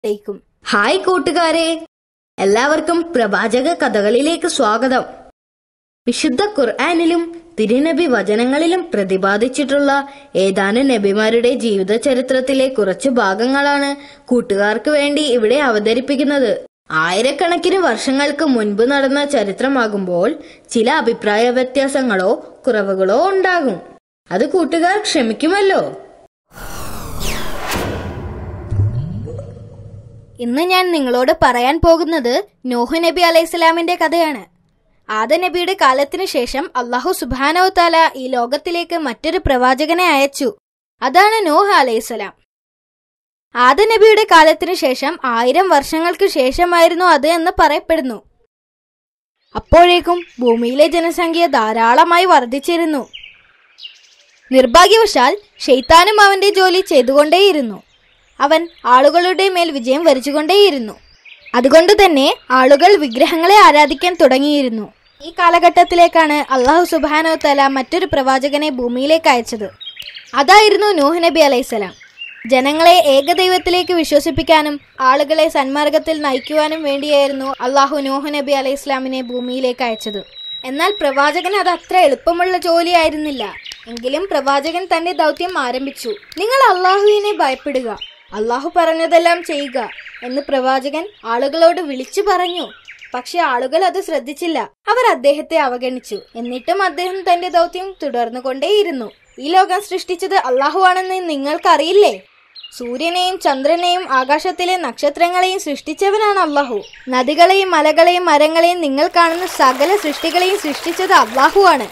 ലേക്കും ഹായ് കൂട്ടുകാരെ എല്ലാവർക്കും പ്രവാചക കഥകളിലേക്ക് സ്വാഗതം വിശുദ്ധ ഖുർആനിലും തിരുനബി വചനങ്ങളിലും പ്രതിപാദിച്ചിട്ടുള്ള ഏതാനും നബിമാരുടെ ജീവിത ചരിത്രത്തിലെ കുറച്ചു ഭാഗങ്ങളാണ് കൂട്ടുകാർക്ക് വേണ്ടി ഇവിടെ അവതരിപ്പിക്കുന്നത് ആയിരക്കണക്കിന് വർഷങ്ങൾക്ക് മുൻപ് നടന്ന ചരിത്രമാകുമ്പോൾ ചില അഭിപ്രായ വ്യത്യാസങ്ങളോ കുറവുകളോ ഉണ്ടാകും അത് കൂട്ടുകാർ ക്ഷമിക്കുമല്ലോ ഇന്ന് ഞാൻ നിങ്ങളോട് പറയാൻ പോകുന്നത് നോഹു നബി അലൈഹിസ്സലാമിന്റെ കഥയാണ് ആദ നബിയുടെ കാലത്തിനു ശേഷം അള്ളാഹു സുബാനോ താല ഈ ലോകത്തിലേക്ക് മറ്റൊരു പ്രവാചകനെ അയച്ചു അതാണ് നോഹ് അലൈഹിസ്സലാം ആദ നബിയുടെ കാലത്തിനു ശേഷം ആയിരം വർഷങ്ങൾക്ക് ശേഷമായിരുന്നു അത് എന്ന് പറയപ്പെടുന്നു അപ്പോഴേക്കും ഭൂമിയിലെ ജനസംഖ്യ ധാരാളമായി വർദ്ധിച്ചിരുന്നു നിർഭാഗ്യവശാൽ ഷെയ്ത്താനും അവന്റെ ജോലി ചെയ്തുകൊണ്ടേയിരുന്നു അവൻ ആളുകളുടെ മേൽ വിജയം വരിച്ചുകൊണ്ടേയിരുന്നു അതുകൊണ്ട് തന്നെ ആളുകൾ വിഗ്രഹങ്ങളെ ആരാധിക്കാൻ തുടങ്ങിയിരുന്നു ഈ കാലഘട്ടത്തിലേക്കാണ് അള്ളാഹു സുബാനോ തല മറ്റൊരു പ്രവാചകനെ ഭൂമിയിലേക്ക് അയച്ചത് അതായിരുന്നു നൂഹ് നബി അലൈഹിസ്സലാം ജനങ്ങളെ ഏകദൈവത്തിലേക്ക് വിശ്വസിപ്പിക്കാനും ആളുകളെ സന്മാർഗത്തിൽ നയിക്കുവാനും വേണ്ടിയായിരുന്നു അള്ളാഹു നൂഹ് നബി അലൈഹി ഇസ്ലാമിനെ ഭൂമിയിലേക്ക് അയച്ചത് എന്നാൽ പ്രവാചകൻ അത് അത്ര എളുപ്പമുള്ള ജോലിയായിരുന്നില്ല എങ്കിലും പ്രവാചകൻ തന്റെ ദൗത്യം ആരംഭിച്ചു നിങ്ങൾ അള്ളാഹുവിനെ ഭയപ്പെടുക അള്ളാഹു പറഞ്ഞതെല്ലാം ചെയ്യുക എന്ന് പ്രവാചകൻ ആളുകളോട് വിളിച്ചു പറഞ്ഞു പക്ഷെ ആളുകൾ അത് ശ്രദ്ധിച്ചില്ല അവർ അദ്ദേഹത്തെ അവഗണിച്ചു എന്നിട്ടും അദ്ദേഹം തന്റെ ദൗത്യം തുടർന്നുകൊണ്ടേയിരുന്നു ഈ ലോകം സൃഷ്ടിച്ചത് അള്ളാഹു ആണെന്ന് നിങ്ങൾക്കറിയില്ലേ സൂര്യനെയും ചന്ദ്രനെയും ആകാശത്തിലെ നക്ഷത്രങ്ങളെയും സൃഷ്ടിച്ചവനാണ് അള്ളാഹു നദികളെയും മലകളെയും മരങ്ങളെയും നിങ്ങൾ കാണുന്ന സകല സൃഷ്ടികളെയും സൃഷ്ടിച്ചത് അള്ളാഹു ആണ്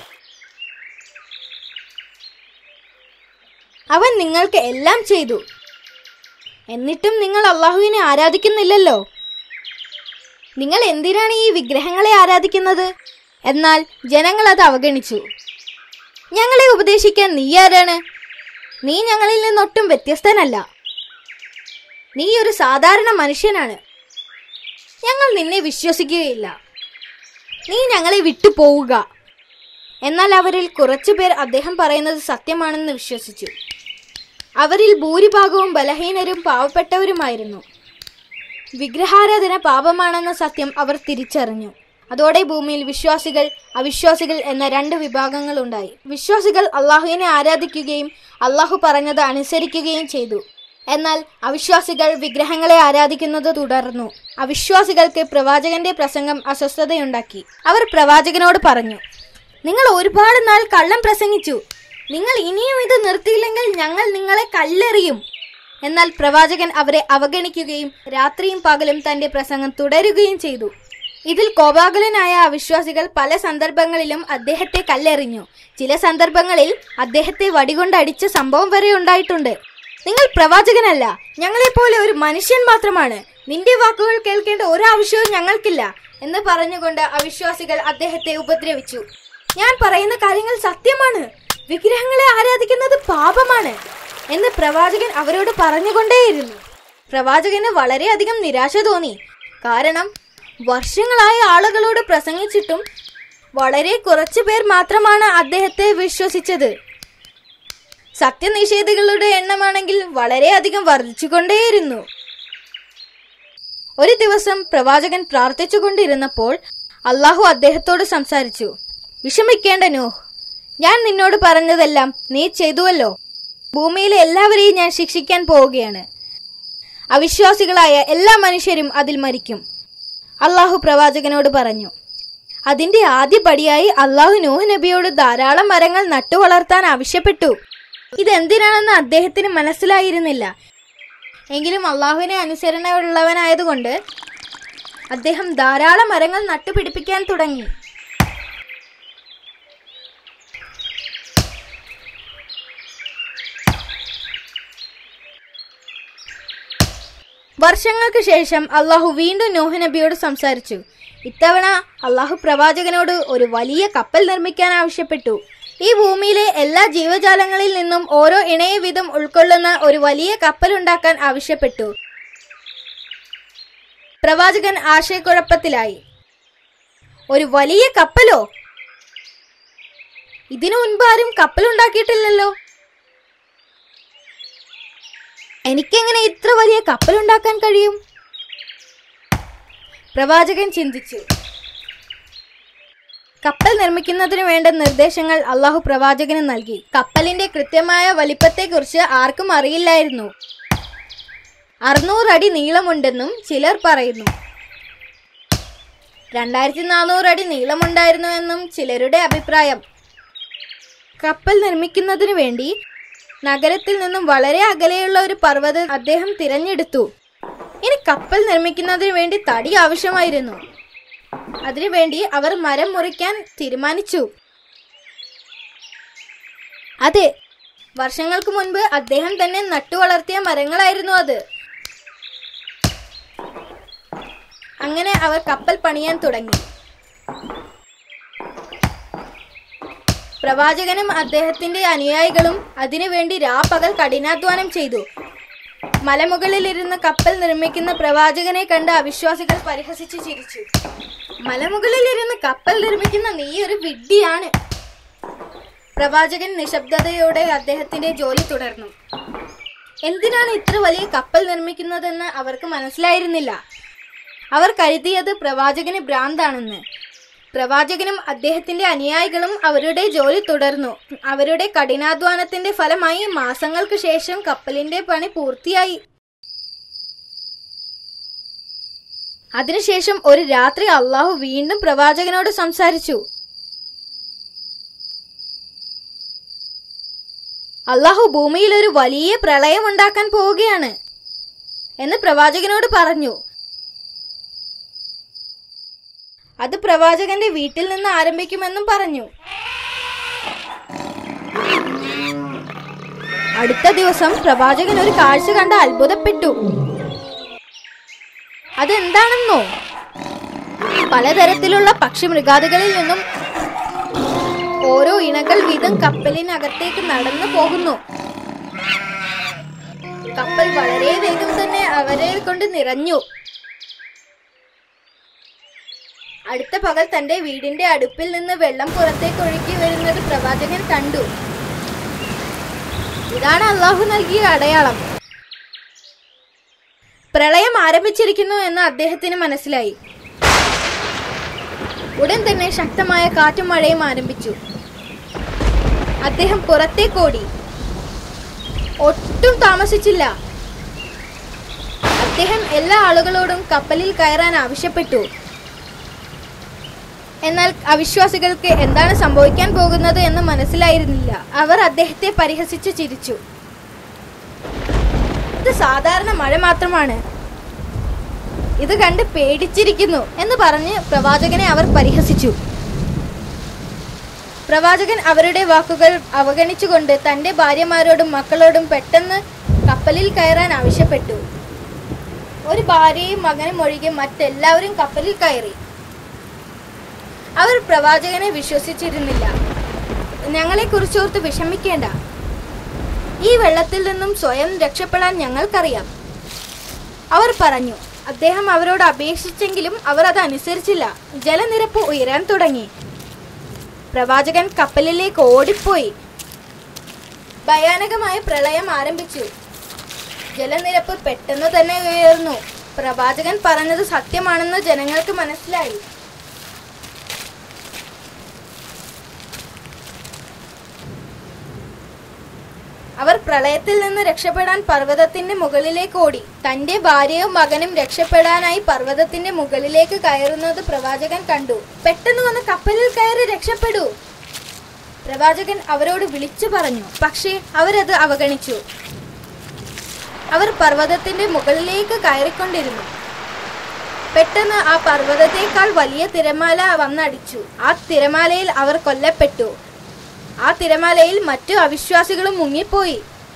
അവൻ നിങ്ങൾക്ക് എല്ലാം ചെയ്തു എന്നിട്ടും നിങ്ങൾ അള്ളാഹുവിനെ ആരാധിക്കുന്നില്ലല്ലോ നിങ്ങൾ എന്തിനാണ് ഈ വിഗ്രഹങ്ങളെ ആരാധിക്കുന്നത് എന്നാൽ ജനങ്ങൾ അത് അവഗണിച്ചു ഞങ്ങളെ ഉപദേശിക്കാൻ നീ ആരാണ് നീ ഞങ്ങളിൽ നിന്നൊട്ടും വ്യത്യസ്തനല്ല നീ ഒരു സാധാരണ മനുഷ്യനാണ് ഞങ്ങൾ നിന്നെ വിശ്വസിക്കുകയില്ല നീ ഞങ്ങളെ വിട്ടു പോവുക എന്നാൽ അവരിൽ കുറച്ചുപേർ അദ്ദേഹം പറയുന്നത് സത്യമാണെന്ന് വിശ്വസിച്ചു അവരിൽ ഭൂരിഭാഗവും ബലഹീനരും പാവപ്പെട്ടവരുമായിരുന്നു വിഗ്രഹാരാധന പാപമാണെന്ന സത്യം അവർ തിരിച്ചറിഞ്ഞു അതോടെ ഭൂമിയിൽ വിശ്വാസികൾ അവിശ്വാസികൾ എന്ന രണ്ട് വിഭാഗങ്ങൾ ഉണ്ടായി വിശ്വാസികൾ അള്ളാഹുവിനെ ആരാധിക്കുകയും അള്ളാഹു പറഞ്ഞത് അനുസരിക്കുകയും ചെയ്തു എന്നാൽ അവിശ്വാസികൾ വിഗ്രഹങ്ങളെ ആരാധിക്കുന്നത് തുടർന്നു അവിശ്വാസികൾക്ക് പ്രവാചകന്റെ പ്രസംഗം അസ്വസ്ഥതയുണ്ടാക്കി അവർ പ്രവാചകനോട് പറഞ്ഞു നിങ്ങൾ ഒരുപാട് നാൾ കള്ളം പ്രസംഗിച്ചു നിങ്ങൾ ഇനിയും ഇത് നിർത്തിയില്ലെങ്കിൽ ഞങ്ങൾ നിങ്ങളെ കല്ലെറിയും എന്നാൽ പ്രവാചകൻ അവരെ അവഗണിക്കുകയും രാത്രിയും പകലും തന്റെ പ്രസംഗം തുടരുകയും ചെയ്തു ഇതിൽ കോപാകുലനായ അവിശ്വാസികൾ പല സന്ദർഭങ്ങളിലും അദ്ദേഹത്തെ കല്ലെറിഞ്ഞു ചില സന്ദർഭങ്ങളിൽ അദ്ദേഹത്തെ വടികൊണ്ടടിച്ച സംഭവം വരെ ഉണ്ടായിട്ടുണ്ട് നിങ്ങൾ പ്രവാചകനല്ല ഞങ്ങളെപ്പോലെ ഒരു മനുഷ്യൻ മാത്രമാണ് നിന്റെ വാക്കുകൾ കേൾക്കേണ്ട ഒരാവശ്യവും ഞങ്ങൾക്കില്ല എന്ന് പറഞ്ഞുകൊണ്ട് അവിശ്വാസികൾ അദ്ദേഹത്തെ ഉപദ്രവിച്ചു ഞാൻ പറയുന്ന കാര്യങ്ങൾ സത്യമാണ് വിഗ്രഹങ്ങളെ ആരാധിക്കുന്നത് പാപമാണ് എന്ന് പ്രവാചകൻ അവരോട് പറഞ്ഞുകൊണ്ടേയിരുന്നു പ്രവാചകന് വളരെയധികം നിരാശ തോന്നി കാരണം വർഷങ്ങളായി ആളുകളോട് പ്രസംഗിച്ചിട്ടും വളരെ കുറച്ചു പേർ മാത്രമാണ് അദ്ദേഹത്തെ വിശ്വസിച്ചത് സത്യനിഷേധികളുടെ എണ്ണമാണെങ്കിൽ വളരെയധികം വർദ്ധിച്ചുകൊണ്ടേയിരുന്നു ഒരു ദിവസം പ്രവാചകൻ പ്രാർത്ഥിച്ചുകൊണ്ടിരുന്നപ്പോൾ അള്ളാഹു അദ്ദേഹത്തോട് സംസാരിച്ചു വിഷമിക്കേണ്ട നോഹ് ഞാൻ നിന്നോട് പറഞ്ഞതെല്ലാം നീ ചെയ്തുവല്ലോ ഭൂമിയിലെ എല്ലാവരെയും ഞാൻ ശിക്ഷിക്കാൻ പോവുകയാണ് അവിശ്വാസികളായ എല്ലാ മനുഷ്യരും അതിൽ മരിക്കും അള്ളാഹു പ്രവാചകനോട് പറഞ്ഞു അതിന്റെ ആദ്യ പടിയായി അള്ളാഹു നൂഹ് നബിയോട് ധാരാളം മരങ്ങൾ നട്ടുവളർത്താൻ ആവശ്യപ്പെട്ടു ഇതെന്തിനാണെന്ന് അദ്ദേഹത്തിന് മനസ്സിലായിരുന്നില്ല എങ്കിലും അള്ളാഹുവിനെ അനുസരണയുള്ളവനായതുകൊണ്ട് അദ്ദേഹം ധാരാളം മരങ്ങൾ നട്ടുപിടിപ്പിക്കാൻ തുടങ്ങി വർഷങ്ങൾക്ക് ശേഷം അള്ളാഹു വീണ്ടും നോഹ നബിയോട് സംസാരിച്ചു ഇത്തവണ അള്ളാഹു പ്രവാചകനോട് ഒരു വലിയ കപ്പൽ നിർമ്മിക്കാൻ ആവശ്യപ്പെട്ടു ഈ ഭൂമിയിലെ എല്ലാ ജീവജാലങ്ങളിൽ നിന്നും ഓരോ ഇണയെ വീതം ഉൾക്കൊള്ളുന്ന ഒരു വലിയ കപ്പൽ ഉണ്ടാക്കാൻ ആവശ്യപ്പെട്ടു പ്രവാചകൻ ആശയക്കുഴപ്പത്തിലായി ഒരു വലിയ കപ്പലോ ഇതിനു മുൻപ് ആരും കപ്പൽ ഉണ്ടാക്കിയിട്ടില്ലല്ലോ എനിക്കെങ്ങനെ ഇത്ര വലിയ കപ്പലുണ്ടാക്കാൻ കഴിയും പ്രവാചകൻ ചിന്തിച്ചു കപ്പൽ നിർമ്മിക്കുന്നതിന് വേണ്ട നിർദ്ദേശങ്ങൾ അള്ളാഹു പ്രവാചകന് നൽകി കപ്പലിന്റെ കൃത്യമായ വലിപ്പത്തെക്കുറിച്ച് ആർക്കും അറിയില്ലായിരുന്നു അറുന്നൂറ് അടി നീളമുണ്ടെന്നും ചിലർ പറയുന്നു രണ്ടായിരത്തി നാനൂറ് അടി നീളമുണ്ടായിരുന്നുവെന്നും ചിലരുടെ അഭിപ്രായം കപ്പൽ നിർമ്മിക്കുന്നതിനു വേണ്ടി നഗരത്തിൽ നിന്നും വളരെ അകലെയുള്ള ഒരു പർവ്വതം അദ്ദേഹം തിരഞ്ഞെടുത്തു ഇനി കപ്പൽ നിർമ്മിക്കുന്നതിന് വേണ്ടി തടി ആവശ്യമായിരുന്നു അതിനുവേണ്ടി അവർ മരം മുറിക്കാൻ തീരുമാനിച്ചു അതെ വർഷങ്ങൾക്ക് മുൻപ് അദ്ദേഹം തന്നെ നട്ടുവളർത്തിയ മരങ്ങളായിരുന്നു അത് അങ്ങനെ അവർ കപ്പൽ പണിയാൻ തുടങ്ങി പ്രവാചകനും അദ്ദേഹത്തിന്റെ അനുയായികളും അതിനുവേണ്ടി രാപ്പകൽ കഠിനാധ്വാനം ചെയ്തു മലമുകളിലിരുന്ന് കപ്പൽ നിർമ്മിക്കുന്ന പ്രവാചകനെ കണ്ട് അവിശ്വാസികൾ പരിഹസിച്ചു ചിരിച്ചു മലമുകളിലിരുന്ന് കപ്പൽ നിർമ്മിക്കുന്ന നീ ഒരു വിഡ്ഢിയാണ് പ്രവാചകൻ നിശബ്ദതയോടെ അദ്ദേഹത്തിന്റെ ജോലി തുടർന്നു എന്തിനാണ് ഇത്ര വലിയ കപ്പൽ നിർമ്മിക്കുന്നതെന്ന് അവർക്ക് മനസ്സിലായിരുന്നില്ല അവർ കരുതിയത് പ്രവാചകന് ഭ്രാന്താണെന്ന് പ്രവാചകനും അദ്ദേഹത്തിന്റെ അനുയായികളും അവരുടെ ജോലി തുടർന്നു അവരുടെ കഠിനാധ്വാനത്തിന്റെ ഫലമായി മാസങ്ങൾക്ക് ശേഷം കപ്പലിന്റെ പണി പൂർത്തിയായി അതിനുശേഷം ഒരു രാത്രി അള്ളാഹു വീണ്ടും പ്രവാചകനോട് സംസാരിച്ചു അള്ളാഹു ഭൂമിയിൽ ഒരു വലിയ പ്രളയം ഉണ്ടാക്കാൻ പോവുകയാണ് എന്ന് പ്രവാചകനോട് പറഞ്ഞു അത് പ്രവാചകന്റെ വീട്ടിൽ നിന്ന് ആരംഭിക്കുമെന്നും പറഞ്ഞു അടുത്ത ദിവസം പ്രവാചകൻ ഒരു കാഴ്ച കണ്ട് അത്ഭുതപ്പെട്ടു അതെന്താണെന്നോ പലതരത്തിലുള്ള പക്ഷിമൃഗാദികളിൽ നിന്നും ഓരോ ഇണകൾ വീതം കപ്പലിനകത്തേക്ക് നടന്നു പോകുന്നു കപ്പൽ വളരെ വേഗം തന്നെ അവരെ കൊണ്ട് നിറഞ്ഞു അടുത്ത പകൽ തന്റെ വീടിന്റെ അടുപ്പിൽ നിന്ന് വെള്ളം പുറത്തേക്ക് ഒഴുക്കി വരുന്നത് പ്രവാചകൻ കണ്ടു ഇതാണ് അള്ളാഹു നൽകിയ അടയാളം പ്രളയം ആരംഭിച്ചിരിക്കുന്നു എന്ന് അദ്ദേഹത്തിന് മനസ്സിലായി ഉടൻ തന്നെ ശക്തമായ കാറ്റും മഴയും ആരംഭിച്ചു അദ്ദേഹം പുറത്തേക്കോടി ഒട്ടും താമസിച്ചില്ല അദ്ദേഹം എല്ലാ ആളുകളോടും കപ്പലിൽ കയറാൻ ആവശ്യപ്പെട്ടു എന്നാൽ അവിശ്വാസികൾക്ക് എന്താണ് സംഭവിക്കാൻ പോകുന്നത് എന്ന് മനസ്സിലായിരുന്നില്ല അവർ അദ്ദേഹത്തെ പരിഹസിച്ച് ചിരിച്ചു ഇത് സാധാരണ മഴ മാത്രമാണ് ഇത് കണ്ട് പേടിച്ചിരിക്കുന്നു എന്ന് പറഞ്ഞ് പ്രവാചകനെ അവർ പരിഹസിച്ചു പ്രവാചകൻ അവരുടെ വാക്കുകൾ അവഗണിച്ചുകൊണ്ട് തന്റെ ഭാര്യമാരോടും മക്കളോടും പെട്ടെന്ന് കപ്പലിൽ കയറാൻ ആവശ്യപ്പെട്ടു ഒരു ഭാര്യയും മകനും ഒഴികെ മറ്റെല്ലാവരും കപ്പലിൽ കയറി അവർ പ്രവാചകനെ വിശ്വസിച്ചിരുന്നില്ല ഞങ്ങളെ കുറിച്ചോർത്ത് വിഷമിക്കേണ്ട ഈ വെള്ളത്തിൽ നിന്നും സ്വയം രക്ഷപ്പെടാൻ ഞങ്ങൾക്കറിയാം അവർ പറഞ്ഞു അദ്ദേഹം അവരോട് അപേക്ഷിച്ചെങ്കിലും അവർ അത് അനുസരിച്ചില്ല ജലനിരപ്പ് ഉയരാൻ തുടങ്ങി പ്രവാചകൻ കപ്പലിലേക്ക് ഓടിപ്പോയി ഭയാനകമായ പ്രളയം ആരംഭിച്ചു ജലനിരപ്പ് പെട്ടെന്ന് തന്നെ ഉയർന്നു പ്രവാചകൻ പറഞ്ഞത് സത്യമാണെന്ന് ജനങ്ങൾക്ക് മനസ്സിലായി അവർ പ്രളയത്തിൽ നിന്ന് രക്ഷപ്പെടാൻ പർവ്വതത്തിന്റെ മുകളിലേക്ക് ഓടി തന്റെ ഭാര്യയും മകനും രക്ഷപ്പെടാനായി പർവ്വതത്തിന്റെ മുകളിലേക്ക് കയറുന്നത് പ്രവാചകൻ കണ്ടു പെട്ടെന്ന് വന്ന് കപ്പലിൽ കയറി രക്ഷപ്പെടൂ പ്രവാചകൻ അവരോട് വിളിച്ചു പറഞ്ഞു പക്ഷേ അവരത് അവഗണിച്ചു അവർ പർവ്വതത്തിന്റെ മുകളിലേക്ക് കയറിക്കൊണ്ടിരുന്നു പെട്ടെന്ന് ആ പർവ്വതത്തേക്കാൾ വലിയ തിരമാല വന്നടിച്ചു ആ തിരമാലയിൽ അവർ കൊല്ലപ്പെട്ടു ആ തിരമാലയിൽ മറ്റു അവിശ്വാസികളും മുങ്ങിപ്പോയി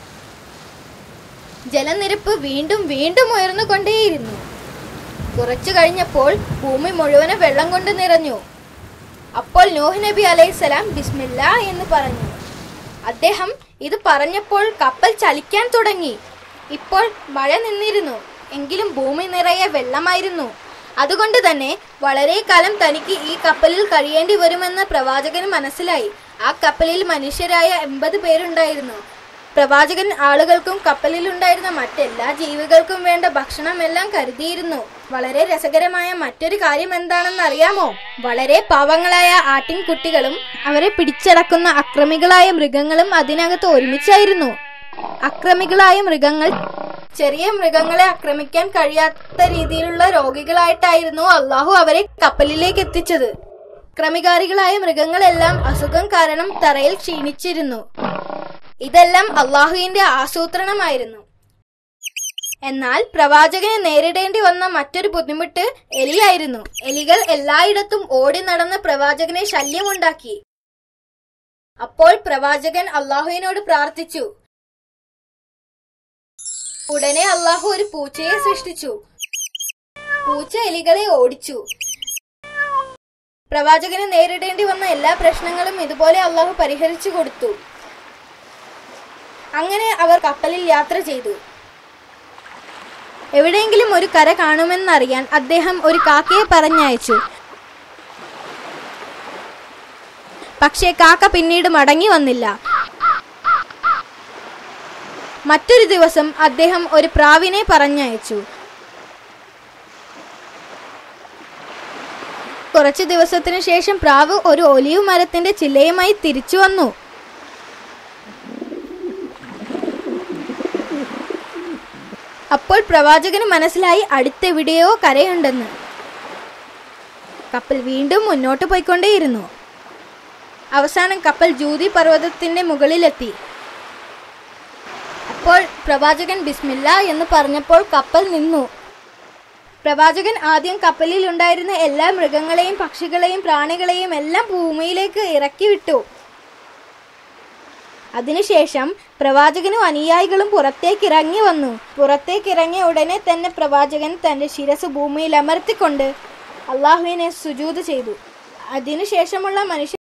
ജലനിരപ്പ് വീണ്ടും വീണ്ടും ഉയർന്നുകൊണ്ടേയിരുന്നു കുറച്ചു കഴിഞ്ഞപ്പോൾ ഭൂമി മുഴുവനും വെള്ളം കൊണ്ട് നിറഞ്ഞു അപ്പോൾ നോഹ് നബി അലൈഹിസ്സലാം ബിസ്മില്ല എന്ന് പറഞ്ഞു അദ്ദേഹം ഇത് പറഞ്ഞപ്പോൾ കപ്പൽ ചലിക്കാൻ തുടങ്ങി ഇപ്പോൾ മഴ നിന്നിരുന്നു എങ്കിലും ഭൂമി നിറയെ വെള്ളമായിരുന്നു അതുകൊണ്ട് തന്നെ വളരെ കാലം തനിക്ക് ഈ കപ്പലിൽ കഴിയേണ്ടി വരുമെന്ന് പ്രവാചകന് മനസ്സിലായി ആ കപ്പലിൽ മനുഷ്യരായ എൺപത് പേരുണ്ടായിരുന്നു പ്രവാചകൻ ആളുകൾക്കും കപ്പലിലുണ്ടായിരുന്ന മറ്റെല്ലാ ജീവികൾക്കും വേണ്ട ഭക്ഷണമെല്ലാം കരുതിയിരുന്നു വളരെ രസകരമായ മറ്റൊരു കാര്യം എന്താണെന്ന് അറിയാമോ വളരെ പാവങ്ങളായ ആട്ടിൻകുട്ടികളും അവരെ പിടിച്ചടക്കുന്ന അക്രമികളായ മൃഗങ്ങളും അതിനകത്ത് ഒരുമിച്ചായിരുന്നു അക്രമികളായ മൃഗങ്ങൾ ചെറിയ മൃഗങ്ങളെ ആക്രമിക്കാൻ കഴിയാത്ത രീതിയിലുള്ള രോഗികളായിട്ടായിരുന്നു അള്ളാഹു അവരെ കപ്പലിലേക്ക് എത്തിച്ചത് ക്രമികാരികളായ മൃഗങ്ങളെല്ലാം അസുഖം കാരണം തറയിൽ ക്ഷീണിച്ചിരുന്നു ഇതെല്ലാം അള്ളാഹുവിന്റെ ആസൂത്രണമായിരുന്നു എന്നാൽ പ്രവാചകന് നേരിടേണ്ടി വന്ന മറ്റൊരു ബുദ്ധിമുട്ട് എലിയായിരുന്നു എലികൾ എല്ലായിടത്തും ഓടി നടന്ന് പ്രവാചകനെ ശല്യമുണ്ടാക്കി അപ്പോൾ പ്രവാചകൻ അള്ളാഹുവിനോട് പ്രാർത്ഥിച്ചു ഉടനെ അള്ളാഹു ഒരു പൂച്ചയെ സൃഷ്ടിച്ചു പൂച്ച എലികളെ ഓടിച്ചു പ്രവാചകന് നേരിടേണ്ടി വന്ന എല്ലാ പ്രശ്നങ്ങളും ഇതുപോലെ അള്ളാഹു പരിഹരിച്ചു കൊടുത്തു അങ്ങനെ അവർ കപ്പലിൽ യാത്ര ചെയ്തു എവിടെയെങ്കിലും ഒരു കര കാണുമെന്നറിയാൻ അദ്ദേഹം ഒരു കാക്കയെ പറഞ്ഞയച്ചു പക്ഷേ കാക്ക പിന്നീട് മടങ്ങി വന്നില്ല മറ്റൊരു ദിവസം അദ്ദേഹം ഒരു പ്രാവിനെ പറഞ്ഞയച്ചു കുറച്ചു ദിവസത്തിനു ശേഷം പ്രാവ് ഒരു ഒലിവ് മരത്തിന്റെ ചില്ലയുമായി തിരിച്ചു വന്നു അപ്പോൾ പ്രവാചകന് മനസ്സിലായി അടുത്തെവിടെയോ കരയുണ്ടെന്ന് കപ്പൽ വീണ്ടും മുന്നോട്ട് പോയിക്കൊണ്ടേയിരുന്നു അവസാനം കപ്പൽ ജൂതി പർവ്വതത്തിന്റെ മുകളിലെത്തി അപ്പോൾ പ്രവാചകൻ ബിസ്മില്ല എന്ന് പറഞ്ഞപ്പോൾ കപ്പൽ നിന്നു പ്രവാചകൻ ആദ്യം കപ്പലിൽ ഉണ്ടായിരുന്ന എല്ലാ മൃഗങ്ങളെയും പക്ഷികളെയും പ്രാണികളെയും എല്ലാം ഭൂമിയിലേക്ക് ഇറക്കി വിട്ടു അതിനുശേഷം പ്രവാചകനും അനുയായികളും പുറത്തേക്ക് ഇറങ്ങി വന്നു പുറത്തേക്ക് ഇറങ്ങിയ ഉടനെ തന്നെ പ്രവാചകൻ തന്റെ ശിരസ് ഭൂമിയിൽ അമർത്തിക്കൊണ്ട് അള്ളാഹുവിനെ സുജൂത് ചെയ്തു അതിനുശേഷമുള്ള മനുഷ്യ